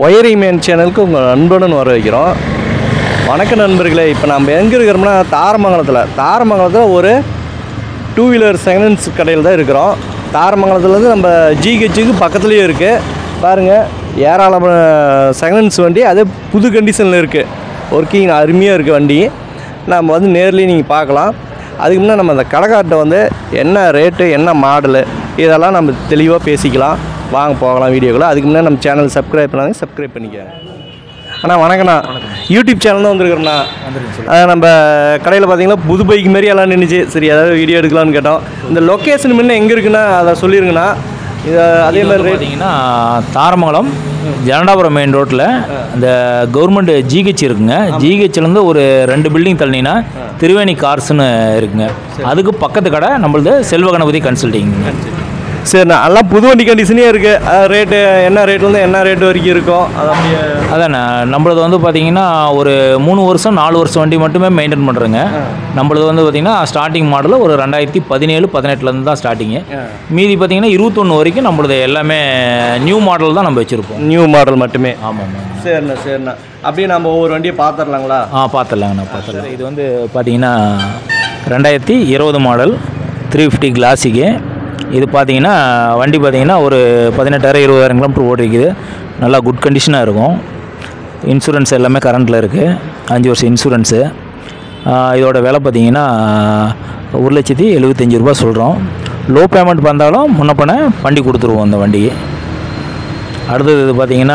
wiring man சேனலுக்கு உங்கள் நண்பனுடன் வர வைக்கிறோம் வணக்க நண்பர்களே இப்போ நம்ம எங்கே இருக்கிறோம்னா தாரமங்கலத்தில் தாரமங்கலத்தில் ஒரு டூ வீலர் செகண்ட்ஸ் கடையில் தான் இருக்கிறோம் தாரமங்கலத்துலேருந்து நம்ம ஜிஹெச்சுக்கு பக்கத்துலேயே இருக்குது பாருங்கள் ஏராளமான செகண்ட்ஸ் வண்டி அதே புது கண்டிஷனில் இருக்குது ஒர்க்கிங் அருமையாக இருக்குது வண்டி நம்ம வந்து நேர்லேயே நீங்கள் பார்க்கலாம் அதுக்கு முன்னே நம்ம அந்த கடைக்கார்ட்ட வந்து என்ன ரேட்டு என்ன மாடலு இதெல்லாம் நம்ம தெளிவாக பேசிக்கலாம் வாங்க போகலாம் வீடியோக்குள்ள அதுக்கு முன்னே நம்ம சேனல் சப்ஸ்கிரைப் பண்ணாங்க சப்ஸ்கிரைப் பண்ணிக்கோங்க அண்ணா வணக்கண்ணா யூடியூப் சேனல் தான் வந்துருக்குறேண்ணா அது நம்ம கடையில் பார்த்தீங்கன்னா புது பைக் மாரி எல்லாம் நின்றுச்சு சரி ஏதாவது வீடியோ எடுக்கலாம்னு கேட்டோம் இந்த லொக்கேஷன் முன்ன எங்கே இருக்குண்ணா அதை சொல்லிருங்கண்ணா இது அதே மாதிரி ரேட் பார்த்தீங்கன்னா தாரமங்கலம் ஜனடாபுரம் மெயின் ரோட்டில் இந்த கவர்மெண்ட் ஜிஹெச் இருக்குங்க ஜிஹெச்லேருந்து ஒரு ரெண்டு பில்டிங் தள்ளினீங்கன்னா திருவேணி கார்ஸ்னு இருக்குங்க அதுக்கு பக்கத்து கடை நம்மளது செல்வ கணபதி கன்சல்டிங் சரிண்ணா எல்லாம் புது வண்டி கண்டிஷனே இருக்குது ரேட்டு என்ன ரேட்லேருந்து என்ன ரேட் வரைக்கும் இருக்கும் அது அப்படியே அதாண்ணே நம்மளது வந்து பார்த்தீங்கன்னா ஒரு மூணு வருஷம் நாலு வருஷம் வண்டி மட்டுமே மெயின்டைன் பண்ணுறேங்க நம்மளது வந்து பார்த்தீங்கன்னா ஸ்டார்டிங் மாடல் ஒரு ரெண்டாயிரத்தி பதினேழு பதினெட்டுலேருந்து தான் ஸ்டார்டிங்கு மீதி பார்த்தீங்கன்னா இருபத்தொன்று வரைக்கும் நம்மளது எல்லாமே நியூ மாடல் தான் நம்ம வச்சுருப்போம் நியூ மாடல் மட்டுமே ஆமாம் சரிண்ணா சரிண்ணா அப்படியே நம்ம ஒவ்வொரு வண்டியை பார்த்துடலாங்களா ஆ பார்த்துடலாங்கண்ணா பார்த்துடலாம் இது வந்து பார்த்தீங்கன்னா ரெண்டாயிரத்தி இருபது மாடல் த்ரீ ஃபிஃப்டி கிளாசிக்கு இது பார்த்தீங்கன்னா வண்டி பார்த்தீங்கன்னா ஒரு பதினெட்டாயிரம் இருபதாயிரம் கிலோமீட்டர் ஓடிருக்குது நல்லா குட் கண்டிஷனாக இருக்கும் இன்சூரன்ஸ் எல்லாமே கரண்ட்டில் இருக்குது அஞ்சு வருஷம் இன்சூரன்ஸு இதோட விலை பார்த்தீங்கன்னா ஒரு லட்சத்தி எழுபத்தஞ்சி ரூபா சொல்கிறோம் லோ பேமெண்ட் வந்தாலும் முன்ன பண்ண வண்டி கொடுத்துருவோம் அந்த வண்டிக்கு அடுத்தது இது பார்த்தீங்கன்னா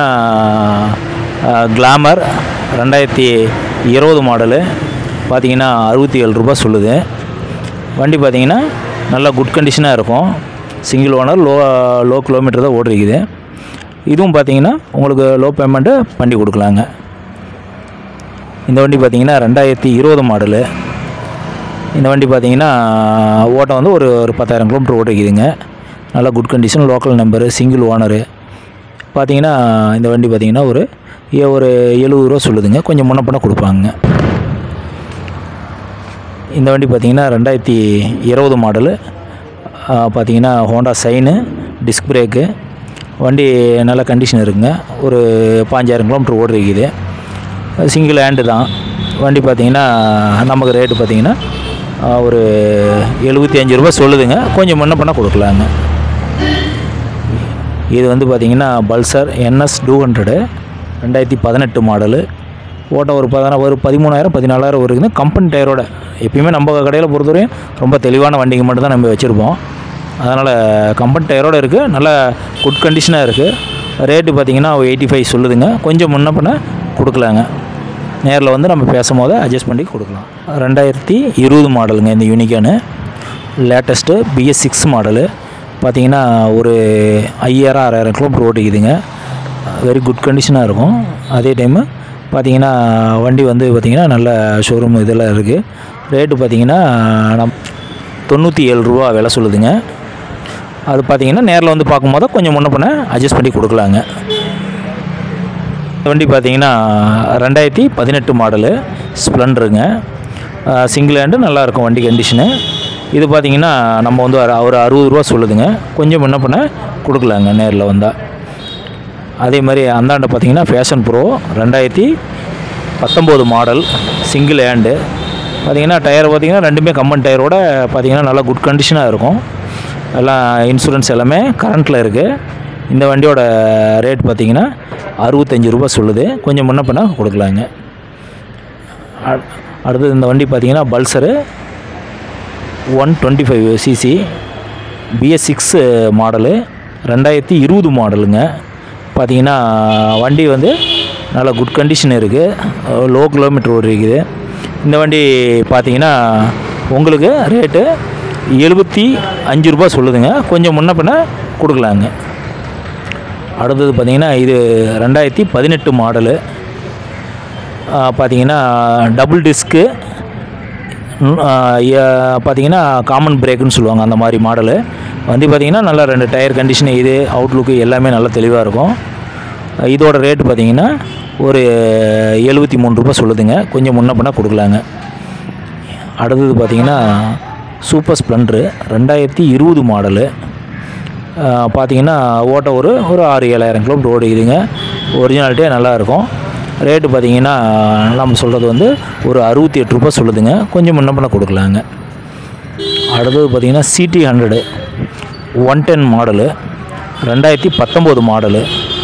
கிளாமர் ரெண்டாயிரத்தி இருபது மாடலு பார்த்தீங்கன்னா அறுபத்தி ஏழு ரூபா சொல்லுது வண்டி பார்த்தீங்கன்னா நல்லா குட் கண்டிஷனாக இருக்கும் single owner low low kilometre தான் ஓடிருக்குது இதுவும் பார்த்தீங்கன்னா உங்களுக்கு லோ பேமெண்ட்டு பண்ணி கொடுக்கலாங்க இந்த வண்டி பார்த்தீங்கன்னா ரெண்டாயிரத்தி இருபது மாடலு இந்த வண்டி பார்த்தீங்கன்னா ஓட்டம் வந்து ஒரு ஒரு பத்தாயிரம் கிலோமீட்டர் ஓட்டிக்குதுங்க நல்லா good condition local number single owner பார்த்தீங்கன்னா இந்த வண்டி பார்த்தீங்கன்னா ஒரு ஏ- ஒரு எழுபது ரூபா சொல்லுதுங்க கொஞ்சம் முன்ன பண்ண கொடுப்பாங்க இந்த வண்டி பார்த்தீங்கன்னா ரெண்டாயிரத்தி இருபது மாடலு பார்த்தீங்கன்னா ஹோண்டா சைனு டிஸ்க் பிரேக்கு வண்டி நல்ல கண்டிஷன் இருக்குங்க ஒரு பாஞ்சாயிரம் கிலோமீட்டர் ஓடிருக்குது சிங்கிள் ஹேண்டு தான் வண்டி பார்த்தீங்கன்னா நமக்கு ரேட்டு பார்த்தீங்கன்னா ஆ, ஒரு எழுபத்தி அஞ்சு ரூபா சொல்லுதுங்க கொஞ்சம் முன்ன பண்ண கொடுக்கலாங்க இது வந்து பார்த்தீங்கன்னா பல்சர் என்எஸ் டூ ஹண்ட்ரடு ரெண்டாயிரத்தி பதினெட்டு மாடலு ஓட்டம் ஒரு பதினா ஒரு பதிமூணாயிரம் பதினாலாயிரம் வருதுங்க கம்பெனி டயரோட எப்பயுமே நம்ம கடையில் பொறுத்தவரையும் ரொம்ப தெளிவான வண்டிங்க மட்டும் தான் நம்ம வச்சுருப்போம் அதனால் கம்பெனி டயரோட இருக்குது நல்ல குட் கண்டிஷனாக இருக்குது ரேட்டு பார்த்தீங்கன்னா எயிட்டி ஃபைவ் சொல்லுதுங்க கொஞ்சம் முன்ன பண்ண கொடுக்கலாங்க நேரில் வந்து நம்ம பேசும்போது அட்ஜஸ்ட் பண்ணி கொடுக்கலாம் ரெண்டாயிரத்தி இருபது மாடலுங்க இந்த யூனிக்கானு லேட்டஸ்ட்டு பிஎஸ் சிக்ஸ் மாடலு பார்த்தீங்கன்னா ஒரு ஐயாயிரம் ஆறாயிரம் கிலோமீட்டர் ஓட்டிக்குதுங்க வெரி குட் கண்டிஷனாக இருக்கும் அதே டைமு பார்த்தீங்கன்னா வண்டி வந்து பார்த்திங்கன்னா நல்ல ஷோரூம் இதெல்லாம் இருக்குது ரேட்டு பார்த்தீங்கன்னா நம் தொண்ணூற்றி ஏழு ரூபா விலை சொல்லுதுங்க அது பார்த்தீங்கன்னா நேரில் வந்து பார்க்கும்போது கொஞ்சம் முன்ன பண்ண அட்ஜஸ்ட் பண்ணி கொடுக்கலாங்க இந்த வண்டி பார்த்தீங்கன்னா ரெண்டாயிரத்தி பதினெட்டு மாடலு ஸ்ப்ளெண்டருங்க சிங்கிள் ஹேண்டு நல்லாயிருக்கும் வண்டி கண்டிஷனு இது பார்த்தீங்கன்னா நம்ம வந்து ஒரு- ஒரு அறுபது ரூபா சொல்லுதுங்க கொஞ்சம் முன்ன பண்ண கொடுக்கலாங்க நேரில் வந்தால் அதே மாதிரி அந்தாண்ட பார்த்தீங்கன்னா ஃபேஷன் ப்ரோ ரெண்டாயிரத்தி பத்தொம்போது மாடல் சிங்கிள் ஹேண்டு பார்த்தீங்கன்னா டயர் பார்த்தீங்கன்னா ரெண்டுமே கம்பன் டயரோட பார்த்தீங்கன்னா நல்லா குட் கண்டிஷனாக இருக்கும் எல்லாம் இன்சூரன்ஸ் எல்லாமே கரண்ட்டில் இருக்குது இந்த வண்டியோட ரேட் பார்த்தீங்கன்னா அறுபத்தஞ்சி ரூபா சொல்லுது கொஞ்சம் முன்ன பண்ண கொடுக்கலாங்க அ- அடுத்தது இந்த வண்டி பார்த்தீங்கன்னா Pulsar one twenty five CC BS six model ரெண்டாயிரத்தி இருபது மாடலுங்க பார்த்தீங்கன்னா வண்டி வந்து நல்ல குட் கண்டிஷன் இருக்குது லோ கிலோமீட்டர் ஓடி இருக்குது இந்த வண்டி பார்த்தீங்கன்னா உங்களுக்கு ரேட்டு எழுபத்தி அஞ்சு ரூபா சொல்லுதுங்க கொஞ்சம் முன்ன பின்ன கொடுக்கலாங்க அடுத்தது பார்த்தீங்கன்னா இது ரெண்டாயிரத்தி பதினெட்டு மாடலு பார்த்தீங்கன்னா டபுள் டிஸ்க்கு பார்த்தீங்கன்னா காமன் பிரேக்குன்னு சொல்லுவாங்க அந்த மாதிரி மாடலு வந்து பார்த்தீங்கன்னா நல்லா ரெண்டு டயர் கண்டிஷன் இது அவுட்லுக்கு எல்லாமே நல்லா தெளிவாக இருக்கும் இதோட ரேட்டு பார்த்தீங்கன்னா ஒரு எழுபத்தி மூணு ரூபாய் சொல்லுதுங்க கொஞ்சம் முன்ன பண்ண கொடுக்கலாங்க அடுத்தது பார்த்தீங்கன்னா சூப்பர் ஸ்ப்ளெண்ட்ரு ரெண்டாயிரத்தி இருபது மாடலு பார்த்தீங்கன்னா ஓட்ட ஒரு ஒரு ஆறு ஏழாயிரம் கிலோமீட்டர் ஓடிக்குதுங்க ஒரிஜினாலிட்டியே நல்லா இருக்கும் ரேட்டு பார்த்தீங்கன்னா நம்ம சொல்கிறது வந்து ஒரு அறுபத்தி எட்டு ரூபாய் சொல்லுதுங்க கொஞ்சம் முன்ன பண்ண கொடுக்கலாங்க அடுத்தது பார்த்தீங்கன்னா CD hundred one ten model ரெண்டாயிரத்தி பத்தொம்போது மாடலு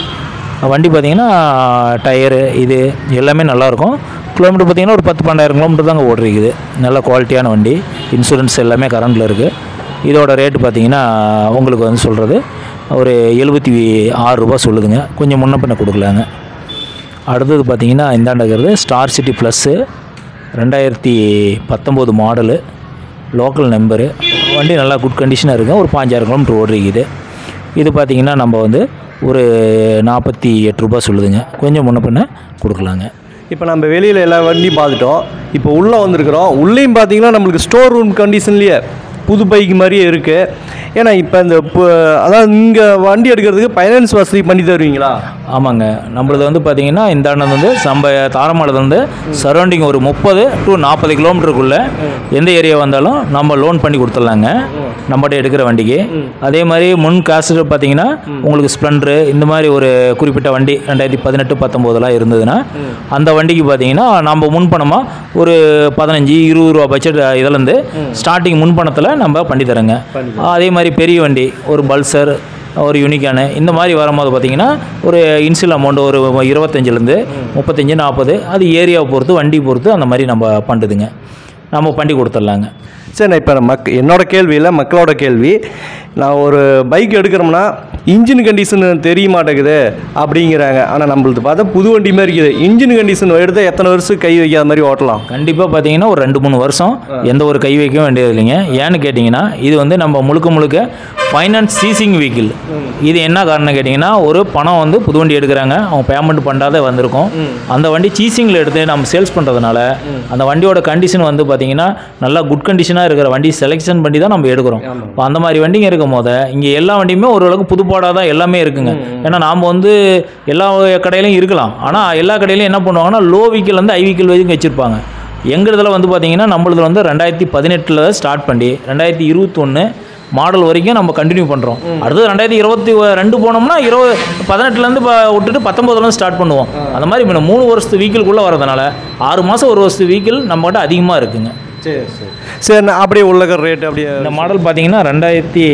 வண்டி பார்த்தீங்கன்னா டயரு இது எல்லாமே நல்லாயிருக்கும் கிலோமீட்டர் பார்த்தீங்கன்னா ஒரு பத்து பன்னெண்டாயிரம் கிலோமீட்டர் தாங்க ஓடிருக்குது நல்ல குவாலிட்டியான வண்டி இன்சூரன்ஸ் எல்லாமே கரண்டில் இருக்குது இதோட ரேட்டு பார்த்தீங்கன்னா உங்களுக்கு வந்து சொல்கிறது ஒரு எழுபத்தி ஆறு ரூபா சொல்லுதுங்க கொஞ்சம் முன்ன பின்ன கொடுக்கலாங்க அடுத்தது பார்த்தீங்கன்னா இந்தாண்ட இருக்கிறது ஸ்டார் சிட்டி ப்ளஸ்ஸு ரெண்டாயிரத்தி பத்தொம்போது மாடலு லோக்கல் நம்பரு வண்டி நல்லா குட் கண்டிஷனாக இருக்குது ஒரு பாஞ்சாயிரம் கிலோமீட்டர் ஓடிருக்குது இது பார்த்தீங்கன்னா நம்ம வந்து ஒரு நாற்பத்தி எட்டு ரூபா சொல்லுதுங்க கொஞ்சம் முன்ன பின்ன கொடுக்கலாங்க இப்போ நம்ம வெளியில் எல்லா வண்டியும் பார்த்துட்டோம் இப்போ உள்ளே வந்திருக்கிறோம் உள்ளேயும் பார்த்தீங்கன்னா நம்மளுக்கு ஸ்டோர் ரூம் கண்டிஷன்லேயே புது பைக் மாதிரியே இருக்குது ஏன்னா இப்போ இந்த பு- அதாவது இங்கே வண்டி எடுக்கிறதுக்கு ஃபைனான்ஸ் வசதி பண்ணி தருவீங்களா ஆமாங்க நம்மளது வந்து பார்த்தீங்கன்னா இந்த அண்ணன் வந்து நம்ம தாரமலை வந்து சரௌண்டிங் ஒரு முப்பது டு நாற்பது கிலோமீட்டருக்குள்ளே எந்த ஏரியா வந்தாலும் நம்ம லோன் பண்ணி கொடுத்துட்லாங்க நம்மகிட்ட எடுக்கிற வண்டிக்கு அதே மாதிரி முன் காசு பார்த்தீங்கன்னா உங்களுக்கு ஸ்ப்ளெண்டரு இந்த மாதிரி ஒரு குறிப்பிட்ட வண்டி ரெண்டாயிரத்தி பதினெட்டு பத்தொம்போதெல்லாம் இருந்ததுன்னா அந்த வண்டிக்கு பார்த்தீங்கன்னா நம்ம முன்பணமாக ஒரு பதினஞ்சு இருபது ரூபா பட்ஜெட் இதுலேருந்து ஸ்டார்டிங் முன்பணத்தில் நம்ம பண்ணி தரேங்க அதே மாதிரி பெரிய வண்டி ஒரு பல்சர் ஒரு யூனிக்கானு இந்த மாதிரி வரும்போது பார்த்தீங்கன்னா ஒரு இன்சியல் அமௌண்ட் ஒரு இருபத்தஞ்சிலேருந்து முப்பத்தஞ்சு நாற்பது அது ஏரியாவை பொறுத்து வண்டி பொறுத்து அந்த மாதிரி நம்ம பண்ணுதுங்க நம்ம பண்ணி கொடுத்துட்லாங்க சரி நான் இப்போ மக் என்னோட கேள்வி இல்லை மக்களோட கேள்வி நான் ஒரு பைக் எடுக்கிறோம்னா இன்ஜின் கண்டிஷன் தெரிய மாட்டேங்குது அப்படிங்கிறாங்க ஆனால் நம்மளுது பார்த்தா புது வண்டி மாதிரி இருக்குது இன்ஜின் கண்டிஷன் எடுத்தால் எத்தனை வருஷம் கை வைக்காத மாதிரி ஓட்டலாம் கண்டிப்பாக பார்த்தீங்கன்னா ஒரு ரெண்டு மூணு வருஷம் எந்த ஒரு கை வைக்க வேண்டியது இல்லைங்க ஏன்னு கேட்டிங்கன்னா இது வந்து நம்ம முழுக்க முழுக்க ஃபைனான்ஸ் சீசிங் வெஹிக்கிள் இது என்ன காரணம் கேட்டிங்கன்னா ஒரு பணம் வந்து புது வண்டி எடுக்கிறாங்க அவங்க பேமெண்ட் பண்ணாத வந்திருக்கும் அந்த வண்டி சீசிங்கில் எடுத்து நம்ம சேல்ஸ் பண்ணுறதுனால அந்த வண்டியோட கண்டிஷன் வந்து பார்த்தீங்கன்னா நல்லா குட் கண்டிஷனாக இருக்கிற வண்டி செலெக்ஷன் பண்ணி தான் நம்ம எடுக்கிறோம் இப்போ அந்த மாதிரி வண்டிங்க இருக்கும் போது இங்கே எல்லா வண்டியுமே ஓரளவுக்கு புதுப்பாடாக தான் எல்லாமே இருக்குங்க ஏன்னா நாம் வந்து எல்லா கடையிலையும் இருக்கலாம் ஆனால் எல்லா கடையிலையும் என்ன பண்ணுவாங்கன்னா லோ வீக்கில் வந்து ஐ வீக்கில் வரைக்கும் வச்சுருப்பாங்க எங்களுதில் வந்து பார்த்தீங்கன்னா நம்மளதுல வந்து ரெண்டாயிரத்தி பதினெட்டில் ஸ்டார்ட் பண்ணி ரெண்டாயிரத்தி இருபத்தொன்று மாடல் வரைக்கும் நம்ம கண்டினியூ பண்ணுறோம் அடுத்தது ரெண்டாயிரத்தி இருபத்தி ரெண்டு போனோம்னா இருபது பதினெட்டுலேருந்து விட்டுட்டு பத்தொம்போதுலேருந்து ஸ்டார்ட் பண்ணுவோம் அந்த மாதிரி இப்போ மூணு வருஷத்து வீக்கிள்குள்ளே வரதுனால ஆறு மாதம் ஒரு வருஷத்து வீக்கிள் நம்மகிட்ட அதிகமாக இருக்குங்க சரி சரி சரி நான் அப்படியே உள்ளக்கிற ரேட் அப்படியே இந்த மாடல் பார்த்தீங்கன்னா ரெண்டாயிரத்தி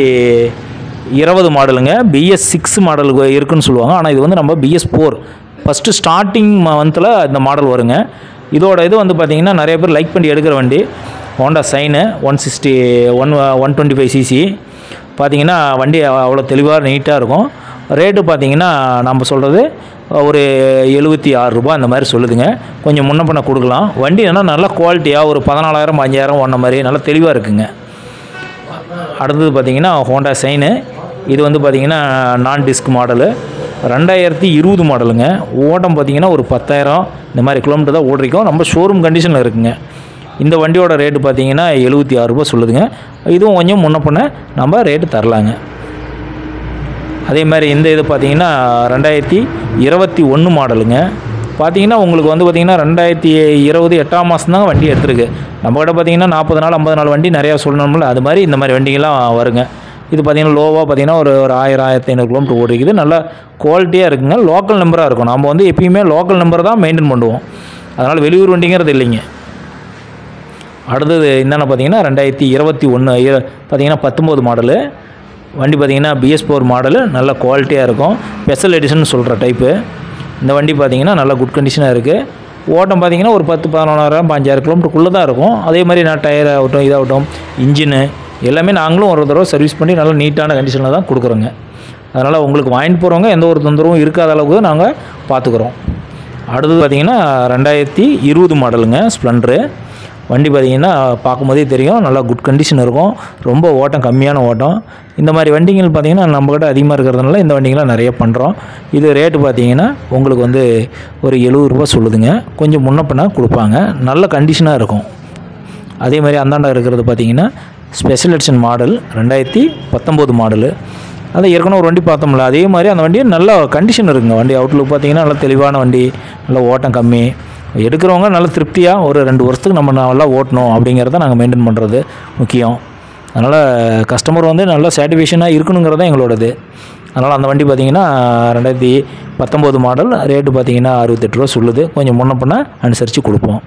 இருபது மாடலுங்க பிஎஸ் சிக்ஸ் மாடல் இருக்குன்னு சொல்லுவாங்க ஆனால் இது வந்து நம்ம பிஎஸ் ஃபோர் ஃபஸ்ட்டு ஸ்டார்டிங் மந்தில் இந்த மாடல் வருங்க இதோட இது வந்து பார்த்தீங்கன்னா நிறைய பேர் லைக் பண்ணி எடுக்கிற வண்டி Honda Shine one sixty one one twenty five CC பார்த்தீங்கன்னா வண்டி அவ்வளோ தெளிவாக நீட்டாக இருக்கும் ரேட்டு பார்த்தீங்கன்னா நம்ம சொல்கிறது ஒரு எழுபத்தி ஆறு ரூபாய் அந்த மாதிரி சொல்லுதுங்க கொஞ்சம் முன்ன பண்ண கொடுக்கலாம் வண்டி என்ன நல்ல குவாலிட்டியாக ஒரு பதினாலாயிரம் அஞ்சாயிரம் ஒன்ன மாதிரி நல்லா தெளிவாக இருக்குங்க அடுத்தது பார்த்தீங்கன்னா ஹோண்டா சைனு இது வந்து பார்த்தீங்கன்னா நான் டிஸ்க் மாடலு ரெண்டாயிரத்தி இருபது மாடலுங்க ஓட்டம் பார்த்தீங்கன்னா ஒரு பத்தாயிரம் இந்த மாதிரி கிலோமீட்டர் தான் ஓடிருக்கோம் நம்ம ஷோரூம் கண்டிஷனில் இருக்குங்க இந்த வண்டியோட ரேட்டு பார்த்தீங்கன்னா எழுபத்தி ஆறு ரூபாய் சொல்லுதுங்க இதுவும் கொஞ்சம் முன்ன பண்ண நம்ம ரேட்டு தரலாங்க அதே மாதிரி இந்த இது பார்த்தீங்கன்னா ரெண்டாயிரத்தி இருபத்தி ஒன்று மாடலுங்க பார்த்தீங்கன்னா உங்களுக்கு வந்து பார்த்தீங்கன்னா ரெண்டாயிரத்தி இருபது எட்டாம் மாதம் தான் வண்டி எடுத்திருக்கு நம்ம கிட்ட பார்த்தீங்கன்னா நாற்பது நாள் ஐம்பது நாள் வண்டி நிறையா சொல்லணும்ல அது மாதிரி இந்த மாதிரி வண்டிங்கெல்லாம் வருங்க இது பார்த்தீங்கன்னா லோவாக பார்த்தீங்கன்னா ஒரு ஒரு ஆயிரம் ஆயிரத்தி ஐநூறு கிலோமீட்டர் ஓடிக்குது நல்ல குவாலிட்டியாக இருக்குங்க லோக்கல் நம்பராக இருக்கும் நம்ம வந்து எப்பயுமே லோக்கல் நம்பர் தான் மெயின்டைன் பண்ணுவோம் அதனால் வெளியூர் வண்டிங்கிறது இல்லைங்க அடுத்தது என்னென்ன பார்த்தீங்கன்னா ரெண்டாயிரத்தி இருபத்தி ஒன்று பார்த்தீங்கன்னா பத்தொம்போது மாடலு வண்டி பார்த்தீங்கன்னா பிஎஸ் ஃபோர் மாடலு நல்ல குவாலிட்டியாக இருக்கும் ஸ்பெஷல் எடிஷன் சொல்கிற டைப்பு இந்த வண்டி பார்த்தீங்கன்னா நல்ல குட் கண்டிஷனாக இருக்குது ஓட்டம் பார்த்தீங்கன்னா ஒரு பத்து பதினொன்றாயிரம் பாஞ்சாயிரம் கிலோமீட்டருக்குள்ளே தான் இருக்கும் அதே மாதிரி நான் டயர் ஆகட்டும் இதாகட்டும் இன்ஜினு எல்லாமே நாங்களும் ஒரு தடவை சர்வீஸ் பண்ணி நல்லா நீட்டான கண்டிஷனில் தான் கொடுக்குறோங்க அதனால் உங்களுக்கு வாங்கிட்டு போகிறவங்க எந்த ஒரு தொந்தரவும் இருக்காத அளவுக்கு நாங்கள் பார்த்துக்குறோம் அடுத்தது பார்த்தீங்கன்னா ரெண்டாயிரத்தி இருபது மாடலுங்க ஸ்ப்ளெண்டரு வண்டி பார்த்தீங்கன்னா பார்க்கும்போதே தெரியும் நல்லா குட் கண்டிஷன் இருக்கும் ரொம்ப ஓட்டம் கம்மியான ஓட்டம் இந்த மாதிரி வண்டிகள் பார்த்தீங்கன்னா நம்மக்கிட்ட அதிகமாக இருக்கிறதுனால இந்த வண்டிங்களாம் நிறைய பண்ணுறோம் இது ரேட்டு பார்த்தீங்கன்னா உங்களுக்கு வந்து ஒரு எழுபது ரூபா சொல்லுதுங்க கொஞ்சம் முன்ன பின்ன கொடுப்பாங்க நல்ல கண்டிஷனாக இருக்கும் அதே மாதிரி அந்தாண்டா இருக்கிறது பார்த்தீங்கன்னா ஸ்பெஷல் எடிஷன் மாடல் ரெண்டாயிரத்தி பத்தொம்போது மாடலு அதை ஏற்கனவே ஒரு வண்டி பார்த்தோம்ல அதே மாதிரி அந்த வண்டி நல்ல கண்டிஷன் இருக்குங்க வண்டி அவுட்லுக் பார்த்தீங்கன்னா நல்ல தெளிவான வண்டி நல்ல ஓட்டம் கம்மி எடுக்கிறவங்க நல்ல திருப்தியாக ஒரு ரெண்டு வருஷத்துக்கு நம்ம நல்லா ஓட்டணும் அப்படிங்கிறத நாங்கள் மெயின்டைன் பண்ணுறது முக்கியம் அதனால் கஸ்டமர் வந்து நல்ல சாட்டிஸ்ஃபேக்ஷனாக இருக்கணுங்கிறது தான் எங்களோடது அதனால் அந்த வண்டி பார்த்தீங்கன்னா ரெண்டாயிரத்தி பத்தொம்போது மாடல் ரேட்டு பார்த்தீங்கன்னா அறுபத்தெட்டு ரூபா சொல்லுது கொஞ்சம் முன்ன பண்ண அனுசரித்து கொடுப்போம்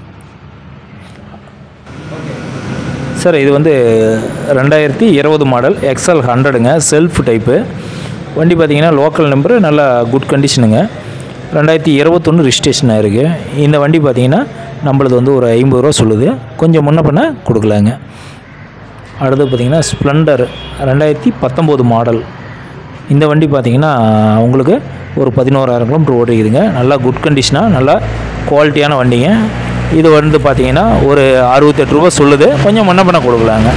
சார் இது வந்து ரெண்டாயிரத்தி இருபது மாடல் எக்ஸ்எல் ஹண்ட்ரடுங்க செல்ஃப் டைப்பு வண்டி பார்த்தீங்கன்னா லோக்கல் நம்பரு நல்லா குட் கண்டிஷனுங்க ரெண்டாயிரத்தி இருபத்தொன்று ரிஜிஸ்ட்ரேஷன் ஆயிருக்கு இந்த வண்டி பார்த்தீங்கன்னா நம்மளது வந்து ஒரு ஐம்பது ரூபா சொல்லுது கொஞ்சம் முன்ன பண்ண கொடுக்கலாங்க அடுத்து பார்த்தீங்கன்னா ஸ்ப்ளெண்டர் ரெண்டாயிரத்தி பத்தொம்போது மாடல் இந்த வண்டி பார்த்தீங்கன்னா உங்களுக்கு ஒரு பதினோராயிரம் கிலோமீட்டர் ஓடிக்குதுங்க நல்லா குட் கண்டிஷனாக நல்லா குவாலிட்டியான வண்டிங்க இது வந்து பார்த்தீங்கன்னா ஒரு அறுபத்தெட்டு ரூபா சொல்லுது கொஞ்சம் முன்ன பண்ண கொடுக்கலாங்க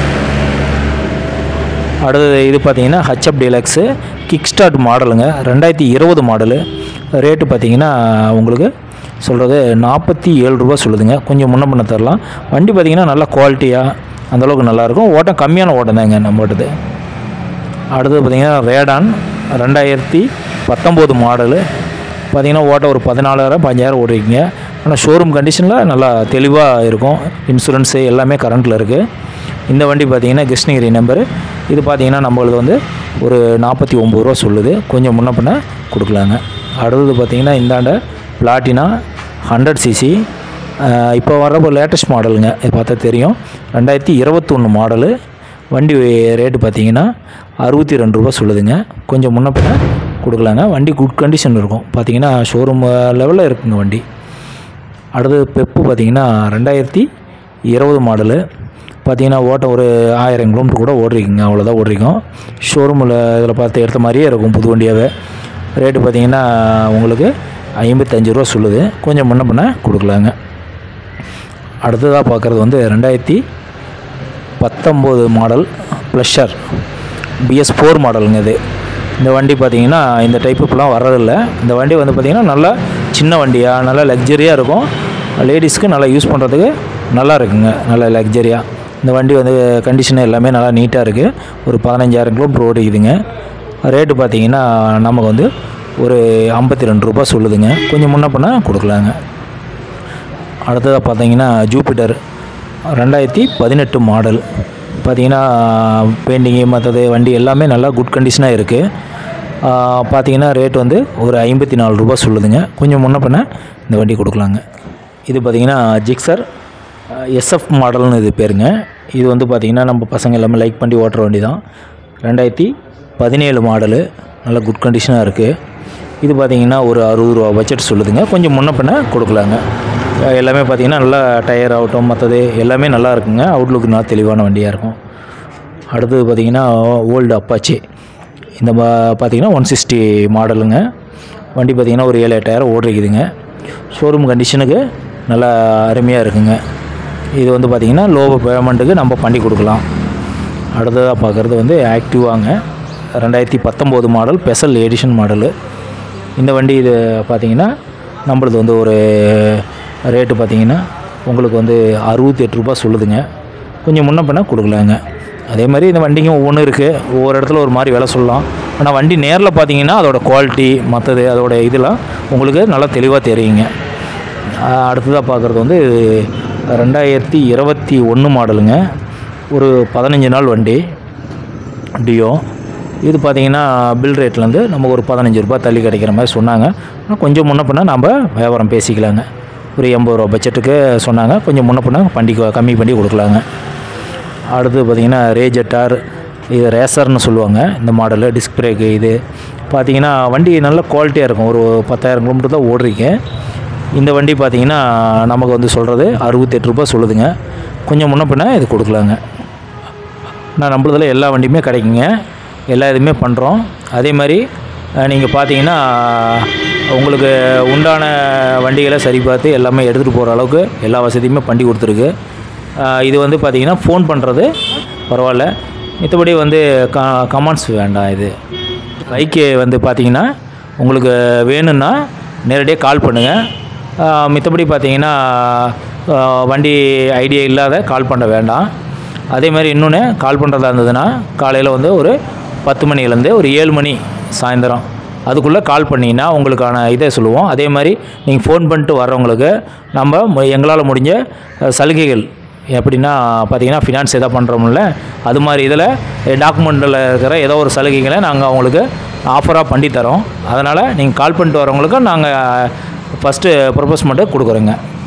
அடுத்தது இது பார்த்தீங்கன்னா ஹச்எப் டீலக்ஸு கிக் ஸ்டார்ட் மாடலுங்க ரெண்டாயிரத்தி இருபது மாடலு ரேட்டு பார்த்தீங்கன்னா உங்களுக்கு சொல்கிறது நாற்பத்தி ஏழு ரூபா சொல்லுதுங்க கொஞ்சம் முன்ன பண்ண தரலாம் வண்டி பார்த்தீங்கன்னா நல்லா குவாலிட்டியாக அந்தளவுக்கு நல்லாயிருக்கும் ஓட்டம் கம்மியான ஓட்டம் தாங்க நம்மகிட்டது அடுத்தது பார்த்தீங்கன்னா ரேடான் ரெண்டாயிரத்தி பத்தொம்போது மாடலு பார்த்தீங்கன்னா ஓட்டம் ஒரு பதினாலாயிரம் பஞ்சாயிரம் ஓடிருக்கீங்க ஆனால் ஷோரூம் கண்டிஷனில் நல்லா தெளிவாக இருக்கும் இன்சூரன்ஸு எல்லாமே கரண்ட்டில் இருக்குது இந்த வண்டி பார்த்தீங்கன்னா கிருஷ்ணகிரி நம்பரு இது பார்த்தீங்கன்னா நம்மளது வந்து ஒரு நாற்பத்தி ஒம்பது ரூபா சொல்லுது கொஞ்சம் முன்ன பண்ண கொடுக்கலாங்க அடுத்தது பார்த்தீங்கன்னா இந்தாண்ட பிளாட்டினா ஹண்ட்ரட் சிசி இப்போ வர்ற லேட்டஸ்ட் மாடலுங்க இது பார்த்தா தெரியும் ரெண்டாயிரத்தி இருபத்தொன்று மாடலு வண்டி ரேட்டு பார்த்தீங்கன்னா அறுபத்தி ரெண்டு ரூபா சொல்லுதுங்க கொஞ்சம் முன்ன பின்ன கொடுக்கலாங்க வண்டி குட் கண்டிஷன் இருக்கும் பார்த்தீங்கன்னா ஷோரூம் லெவலில் இருக்குங்க வண்டி அடுத்தது பெப்பு பார்த்தீங்கன்னா ரெண்டாயிரத்தி இருபது மாடலு பார்த்தீங்கன்னா ஓட்டம் ஒரு ஆயிரம் கிலோமீட்டர் கூட ஓடுறீங்க அவ்வளோதான் ஓடுறீங்க ஷோரூமில் இதில் பார்த்து எடுத்த மாதிரியே இருக்கும் புது வண்டியாகவே ரேட்டு பார்த்தீங்கன்னா உங்களுக்கு ஐம்பத்தஞ்சு ரூபா சொல்லுது கொஞ்சம் முன்ன பண்ண கொடுக்கலாங்க அடுத்ததாக பார்க்குறது வந்து ரெண்டாயிரத்தி பத்தொம்போது மாடல் ப்ளஷர் பிஎஸ் ஃபோர் மாடலுங்க இது இந்த வண்டி பார்த்தீங்கன்னா இந்த டைப் இப்போலாம் வர்றதில்ல இந்த வண்டி வந்து பார்த்திங்கன்னா நல்லா சின்ன வண்டியாக நல்லா லக்ஸரியாக இருக்கும் லேடிஸ்க்கு நல்லா யூஸ் பண்ணுறதுக்கு நல்லா இருக்குங்க நல்லா லக்ஸரியாக இந்த வண்டி வந்து கண்டிஷன் எல்லாமே நல்லா நீட்டாக இருக்குது ஒரு பதினஞ்சாயிரம் கிலோமீட்டர் ஓடிக்குதுங்க ரேட்டு பார்த்தீங்கன்னா நமக்கு வந்து ஒரு ஐம்பத்தி ரெண்டு ரூபா சொல்லுதுங்க கொஞ்சம் முன்ன பண்ண கொடுக்கலாங்க அடுத்ததாக பார்த்தீங்கன்னா ஜூபிட்டர் ரெண்டாயிரத்தி பதினெட்டு மாடல் பார்த்தீங்கன்னா பெயிண்டிங்கு மற்றது வண்டி எல்லாமே நல்லா குட் கண்டிஷனாக இருக்குது பார்த்தீங்கன்னா ரேட் வந்து ஒரு ஐம்பத்தி நாலு ரூபா சொல்லுதுங்க கொஞ்சம் முன்ன பண்ண இந்த வண்டி கொடுக்கலாங்க இது பார்த்தீங்கன்னா ஜிக்ஸர் எஸ்எஃப் மாடல்னு இது பேருங்க இது வந்து பார்த்திங்கன்னா நம்ம பசங்க எல்லாமே லைக் பண்ணி ஓட்டுற வண்டி தான் ரெண்டாயிரத்தி பதினேழு மாடலு நல்ல குட் கண்டிஷனாக இருக்குது இது பார்த்தீங்கன்னா ஒரு அறுபது ரூபா பட்ஜெட் சொல்லுதுங்க கொஞ்சம் முன்ன பின்ன கொடுக்கலாங்க அஹ் எல்லாமே பார்த்தீங்கன்னா நல்லா டயர் ஆகட்டும் மற்றது எல்லாமே நல்லா இருக்குங்க அவுட்லுக் நல்லா தெளிவான வண்டியாக இருக்கும் அடுத்தது பார்த்தீங்கன்னா ஓல்டு அப்பாச்சி இந்த பா பார்த்தீங்கன்னா ஒன் சிக்ஸ்டி மாடலுங்க வண்டி பார்த்தீங்கன்னா ஒரு ஏழு எட்டாயிரம் ஓடிருக்குதுங்க ஷோரூம் கண்டிஷனுக்கு நல்லா அருமையாக இருக்குங்க இது வந்து பார்த்திங்கன்னா லோ பேமெண்ட்டுக்கு நம்ம பண்ணி கொடுக்கலாம் அடுத்ததாக பார்க்குறது வந்து ஆக்டிவாங்க ரெண்டாயிரத்தி பத்தொம்போது மாடல் ஸ்பெஷல் எடிஷன் மாடலு இந்த வண்டி இது பார்த்தீங்கன்னா நம்மளது வந்து ஒரு ரேட்டு பார்த்தீங்கன்னா உங்களுக்கு வந்து அறுபத்தி எட்டு ரூபா சொல்லுதுங்க கொஞ்சம் முன்ன பண்ண கொடுக்கலாங்க அதே மாதிரி இந்த வண்டிங்க ஒவ்வொன்றும் இருக்குது ஒவ்வொரு இடத்துல ஒரு மாதிரி விலை சொல்லலாம் ஆனால் வண்டி நேரில் பார்த்தீங்கன்னா அதோட குவாலிட்டி மற்றது அதோட இதெல்லாம் உங்களுக்கு நல்லா தெளிவாக தெரியுங்க ஆஹ் அடுத்ததாக பார்க்குறது வந்து ரெண்டாயிரத்தி இருபத்தி ஒன்று மாடலுங்க ஒரு பதினஞ்சு நாள் வண்டி டியோ இது பார்த்தீங்கன்னா பில் ரேட்லேருந்து நமக்கு ஒரு பதினஞ்சு ரூபாய் தள்ளி கிடைக்கிற மாதிரி சொன்னாங்க ஆனால் கொஞ்சம் முன்ன பின்ன நம்ம வியாபாரம் பேசிக்கலாங்க ஒரு எண்பது ரூபா பட்ஜெட்டுக்கு சொன்னாங்க கொஞ்சம் முன்ன பின்ன பண்ணி கம்மி பண்ணி கொடுக்கலாங்க அடுத்து பார்த்தீங்கன்னா ரேஜெட்டார் இது ரேசர்னு சொல்லுவாங்க இந்த மாடலு டிஸ்க் பிரேக்கு இது பார்த்தீங்கன்னா வண்டி நல்ல குவாலிட்டியாக இருக்கும் ஒரு பத்தாயிரம் கிலோமீட்டர் தான் ஓடுறீங்க இந்த வண்டி பார்த்தீங்கன்னா நமக்கு வந்து சொல்கிறது அறுபத்தெட்டு ரூபாய் சொல்லுதுங்க கொஞ்சம் முன்ன பின்ன இது கொடுக்கலாங்க நான் நம்மளதில் எல்லா வண்டியுமே கிடைக்குங்க எல்லா இதுவுமே பண்ணுறோம் அதே மாதிரி நீங்கள் பார்த்தீங்கன்னா உங்களுக்கு உண்டான வண்டிகளை சரி பார்த்து எல்லாமே எடுத்துகிட்டு போகிற அளவுக்கு எல்லா வசதியுமே பண்ணி கொடுத்துருக்கு ஆஹ் இது வந்து பார்த்தீங்கன்னா ஃபோன் பண்ணுறது பரவாயில்ல மித்தபடி வந்து க கமெண்ட்ஸ் வேண்டாம் இது பைக்கு வந்து பார்த்தீங்கன்னா உங்களுக்கு வேணும்னா நேரடியாக கால் பண்ணுங்கள் மித்தபடி பார்த்தீங்கன்னா ஆஹ் வண்டி ஐடியா இல்லாத கால் பண்ண வேண்டாம் அதே மாதிரி இன்னொன்று கால் பண்ணுறதா இருந்ததுன்னா காலையில் வந்து ஒரு பத்து மணிலேருந்து ஒரு ஏழு மணி சாயந்தரம் அதுக்குள்ளே கால் பண்ணிங்கன்னா உங்களுக்கான இதை சொல்லுவோம் அதே மாதிரி நீங்கள் ஃபோன் பண்ணிட்டு வர்றவங்களுக்கு நம்ம மு- எங்களால் முடிஞ்ச அஹ், சலுகைகள் எப்படின்னா பார்த்தீங்கன்னா ஃபினான்ஸ் எதாவது பண்ணுறோம்ல அது மாதிரி இதில் டாக்குமெண்ட்டில் இருக்கிற ஏதோ ஒரு சலுகைகளை நாங்கள் அவங்களுக்கு ஆஃபராக பண்ணி தரோம் அதனால் நீங்கள் கால் பண்ணிட்டு வரவங்களுக்கு நாங்கள் ஃபஸ்ட்டு ப்ரொபோஸ் மட்டும் கொடுக்குறோங்க